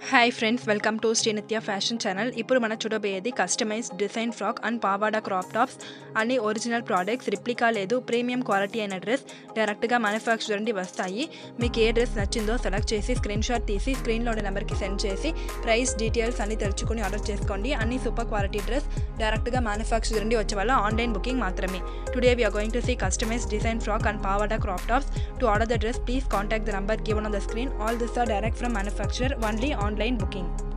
hi friends welcome to Srinitya fashion channel ఇప్పుడు మనం చూడబోయేది customize design frock and pavada crop tops అన్ని ఒరిజినల్ ప్రోడక్ట్స్ రిప్లికా లేదు ప్రీమియం క్వాలిటీ అయిన డ్రెస్ డైరెక్ట్గా మ్యానుఫ్యాక్చర్ నుండి వస్తాయి మీకు ఏ డ్రెస్ నచ్చిందో సెలెక్ట్ చేసి స్క్రీన్ షాట్ తీసి స్క్రీన్లో ఉన్న నెంబర్కి సెండ్ చేసి ప్రైస్ డీటెయిల్స్ అన్ని తెలుసుకుని ఆర్డర్ చేసుకోండి అన్ని సూపర్ క్వాలిటీ డ్రెస్ డైరెక్ట్గా మ్యానుఫ్యాక్చర్ నుండి వచ్చే వల్ల ఆన్లైన్ బుకింగ్ మాత్రమే today we're going to see customize design frock and pavada crop tops to order the dress please contact the number given on the screen all these are direct from manufacturer only online booking